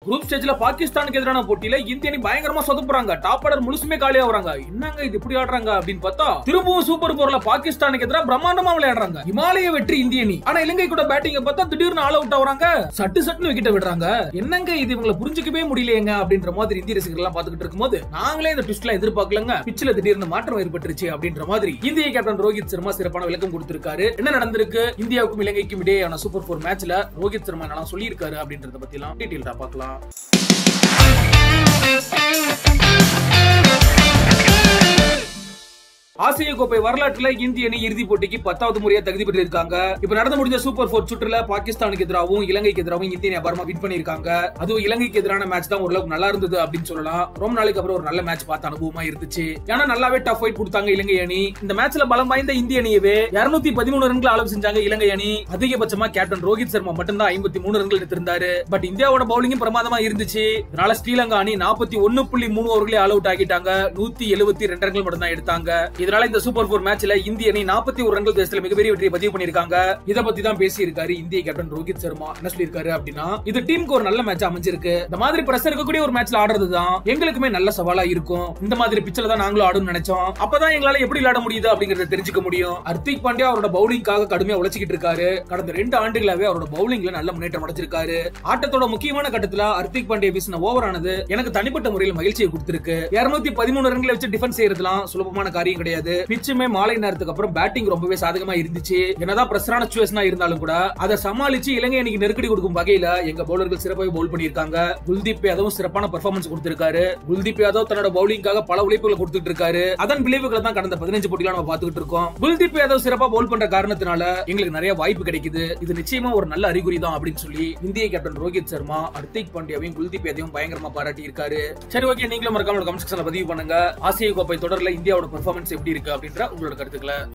group ஸ்டேஜ்ல பாகிஸ்தானுக்கு எதிரான போட்டியில இந்திய அணி பயங்கரமா சொதப்புறாங்க டாப் ஆர்டர் முழுசுமே காலியா வராங்க என்னங்க இது இப்படி ஆடுறாங்க அப்படின்னு பார்த்தா திரும்பவும் சூப்பர் போர்ல பாகிஸ்தானுக்கு எதிராக பிரம்மாண்டமா விளையாடுறாங்க இமாலய வெற்றி இந்திய அணி ஆனா இலங்கை கூட பேட்டிங் பார்த்தா திடீர்னு ஆல் அவுட் ஆகுறாங்க சட்டு சட்டுன்னு விக்கெட்ட விடுறாங்க என்னங்க இது இவங்களை புரிஞ்சுக்கவே முடியலையேங்க அப்படின்ற மாதிரி இந்திய ரசிகர்கள் எல்லாம் பாத்துக்கிட்டு இருக்கும்போது நாங்களே இந்த ட்விஸ்ட்ல எதிர்பார்க்கலங்க பிச்சில திடீர்னு மாற்றம் ஏற்பட்டுருச்சு அப்படின்ற மாதிரி இந்திய கேப்டன் ரோஹித் சர்மா சிறப்பான விளக்கம் கொடுத்திருக்காரு என்ன நடந்திருக்கு இந்தியாவுக்கும் இலங்கைக்கும் இடையேயான சூப்பர் போர் மேட்ச்ல ரோஹித் சர்மா என்னலாம் சொல்லியிருக்காரு அப்படின்றத பத்தி எல்லாம் டீட்டெயில்டா பார்க்கலாம் ஆசிய கோப்பை வரலாற்றுல இந்திய அணி இறுதிப் போட்டிக்கு பத்தாவது முறையா தகுதி பெற்றிருக்காங்க இப்ப நடந்து முடிஞ்ச சூப்பர் போர் சுற்றுல பாகிஸ்தானுக்கு எதிராகவும் இலங்கைக்கு எதிராகவும் இந்திய அணி அபாரமா வின் பண்ணிருக்காங்க அதுவும் இலங்கைக்கு எதிரான மேட்ச் தான் ஓரளவுக்கு நல்லா இருந்தது அப்படின்னு சொல்லலாம் ரொம்ப நாளைக்கு அப்புறம் ஒரு நல்ல மேட்ச் பார்த்த அனுபவமா இருந்துச்சு ஏன்னா நல்லாவே டஃப் ஃபைட் கொடுத்தாங்க இலங்கை அணி இந்த மேட்ச்ல பலம் வாய்ந்த இந்திய அணியவே இருநூத்தி பதிமூணு ரன்கள் அளவு செஞ்சாங்க இலங்கை அணி அதிகபட்சமா கேப்டன் ரோஹித் சர்மா மட்டும்தான் ஐம்பத்தி மூணு ரன்கள் எடுத்திருந்தாரு பட் இந்தியாவோட பவுலிங்கும் பிரமாதமா இருந்துச்சு இதனால ஸ்ரீலங்கா அணி நாற்பத்தி ஒன்னு புள்ளி மூணு ஓவர்களே ஆல் அவுட் ஆகிட்டாங்க நூத்தி எழுபத்தி ரெண்டு ரன்கள் மட்டும் தான் எடுத்தாங்க இதனால இந்த சூப்பர் போர் மேட்ச்ல இந்திய அணி நாற்பத்தி ஒரு ரன்கள் தேசத்துல மிகப்பெரிய வெற்றியை பதிவு பண்ணிருக்காங்க இத பத்தி தான் பேசி இருக்காரு இந்திய கேப்டன் ரோஹித் சர்மா என்ன சொல்லியிருக்காரு அப்படின்னா இது டீமுக்கு ஒரு நல்ல மேட்ச் அமைஞ்சிருக்கு இந்த மாதிரி பிரஷர் இருக்கக்கூடிய ஒரு மேட்ச்ல ஆடுறது தான் எங்களுக்குமே நல்ல சவாலா இருக்கும் இந்த மாதிரி பிச்சில தான் நாங்களும் ஆடணும்னு நினைச்சோம் அப்பதான் எங்களால எப்படி விளையாட முடியுது அப்படிங்கறத தெரிஞ்சுக்க முடியும் ஹர்திக் பாண்டியா அவரோட பவுலிங்காக கடுமையா உழைச்சிக்கிட்டு இருக்காரு கடந்த ரெண்டு ஆண்டுகளாவே அவரோட பவுலிங்ல நல்ல முன்னேற்றம் அடைஞ்சிருக்காரு ஆட்டத்தோட முக்கியமான கட்டத்துல ஹர்திக் பாண்டியா வீசின ஓவர் ஆனது எனக்கு தனிப்பட்ட முறையில் மகிழ்ச்சியை கொடுத்திருக்கு இருநூத்தி பதிமூணு ரன்களை வச்சு டிஃபென்ஸ் செய்யறதுலாம் சுலபமான காரியம் கிடையாது பிச்சுமே மாலை நேரத்துக்கு அப்புறம் பேட்டிங் ரொம்பவே சாதகமா இருந்துச்சு என்னதான் பிரஷரான சுச்சுவேஷனா இருந்தாலும் கூட அதை சமாளிச்சு இலங்கை அணிக்கு நெருக்கடி கொடுக்கும் வகையில எங்க பவுலர்கள் சிறப்பாக பவுல் பண்ணியிருக்காங்க குல்தீப் யாதவும் சிறப்பான பெர்ஃபார்மன்ஸ் கொடுத்திருக்காரு குல்தீப் யாதவ் தன்னோட பவுலிங்காக பல உழைப்புகளை கொடுத்துட்டு இருக்காரு அதன் விளைவுகளை தான் கடந்த பதினஞ்சு போட்டியில நம்ம பார்த்துக்கிட்டு இருக்கோம் குல்தீப் யாதவ் சிறப்பா பவுல் பண்ற காரணத்தினால எங்களுக்கு நிறைய வாய்ப்பு கிடைக்குது இது நிச்சயமா ஒரு நல்ல அறிகுறி தான் அப்படின்னு சொல்லி இந்திய கேப்டன் ரோஹித் சர்மா ஹர்திக் பாண்டியாவையும் குல்தீப் யாதவையும் பயங்கரமா பாராட்டி இருக்காரு சரி ஓகே நீங்களும் மறக்காம கமெண்ட் செக்ஷன்ல பதிவு பண்ணுங்க ஆசிய கோப்பை தொடர்ல இந்தியாவோட பெர்ஃபார்மன்ஸ் எப்படி இருக்கு அப்படின்ற உங்களோட கருத்துக்களை